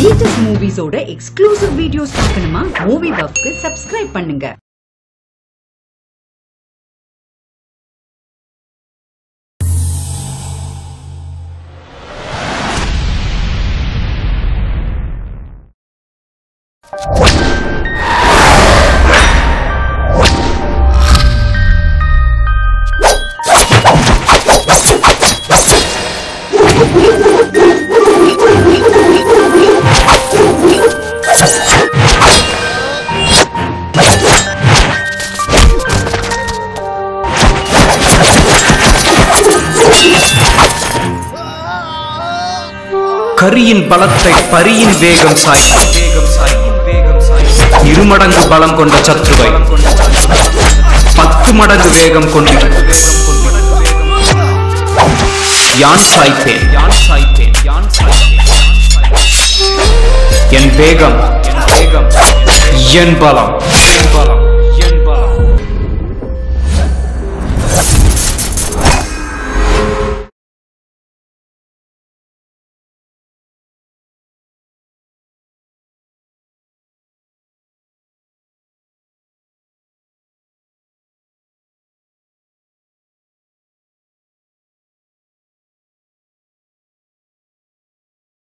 latest மூவிஸோட exclusive videos பார்க்கணுமா movie பஃப்க்கு சப்ஸ்கிரைப் பண்ணுங்க கரியின் பலத்தை பரியின் வேகம் சாய் இருமடங்கு பலம் கொண்ட சத்ருவை பத்து மடங்கு வேகம் கொண்டு யான் சாய்ப்பேன் யான் சாய்ப்பேன் யான் சாய்ப்பேன் என் வேகம் என் வேகம் என் பலம் என் பலம்